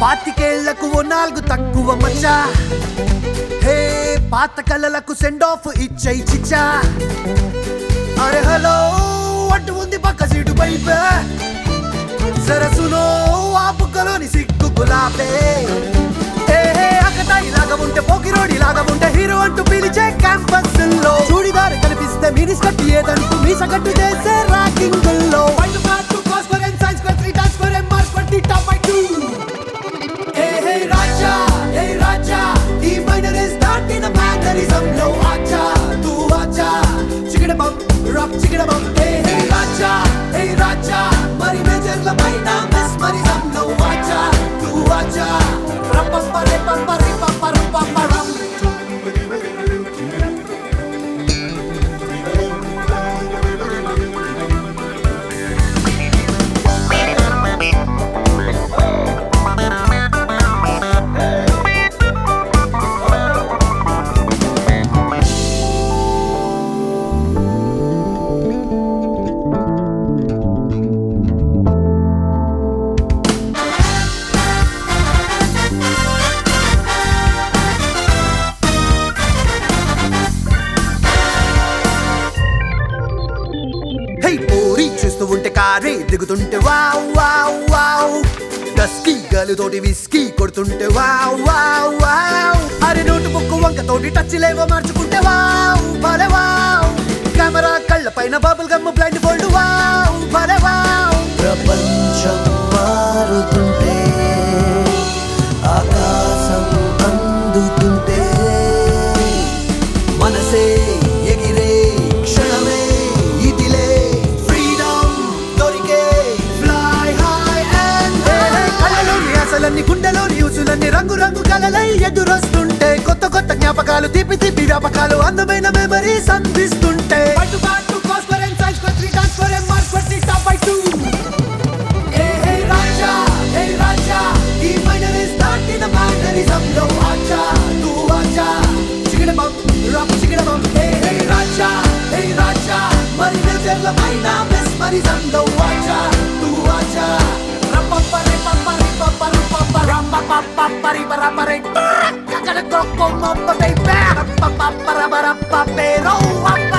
పాతికేళ్లకు ఓ నాలుగు తక్కువ మచ్చా హే పాత కళలకు సెండ్ ఆఫ్ ఇచ్చై చిచ్చా అరే హలో అటు ఉంది పక్క సీటు పైపే సరసులో ఆ బుగ్గలోని సిగ్గు గులాబే ఏ హే అకటాయి లాగా ఉంటే పోకిరోడి లాగా ఉంటే హీరో అంటూ పిలిచే క్యాంపస్ లో చూడిదారు కనిపిస్తే మినీ స్కట్ ఏదంటూ మీ సగట్టు చేసే ర్యాకింగ్ లో వన్ పార్ట్ టు కాస్ ఫర్ ఎన్ సైన్స్ ఫర్ త్రీ టాస్ for M marks for the top by two ఏ హే రాజా ఏ రాజా ఈ minor is not in a mannerism లో ఆచా తూ ఆచా చిగడ బం రాక్ చిగడ బం ఏ హే రాజా ఏ రాజా మరి మేజర్ల పైన మెస్మరిజం లో ఆచా తూ ఆచా రపం పరే పం పరే పం పరం పం పరం హే పోరి చూస్తూ ఉంటే కారే దిగుతుంటే వావ్ వావ్ వావ్ డస్కీ గలుతోటి విస్కీ కొడుతుంటే వావ్ వావ్ వావ్ అరే నోటు బుక్కు వంక తోటి టచ్ లేవో మార్చుకుంటే వావ్ భలే వావ్ కెమెరా కళ్ళ పైన bubble gum blindfold wow భలే వావ్ ప్రపంచం మారుతుంటే ఆకాశం అందుతుంటే మనసే ఎగిరే క్షణమే ఇదిలే ఫ్రీడమ్ దొరికే ఫ్లై హై అండ్ కళ్ళలోని ఆశలన్నీ గుండెలోని యూసులన్నీ రంగు రంగు కలలై ఎదురొస్తుంటే కొత్త కొత్త జ్ఞాపకాలు తీపి తీపి వ్యాపకాలు అందమైన మెమరీస్ అందిస్తుంటే పట్టు పట్టు కాస్పరెన్స్ science for three dance for M marks for three top by two ఏ హే రాజా హే రాజా ఈ minor is not in mannerism లో ఆచా తూ ఆచా చిగడ బం రాప్ చిగడ బం హే హే రాజా హే రాజా మరి మేజర్ల పైన మెస్మరిజం లో ఆచా తూ ఆచా రపం పరే పప్పరి పప్పరు పప్పరం పప్పరి పరపరే కకడ కొక్కో మొప్ప బేబే పప్ప పర పర పప్పేరో అప్ప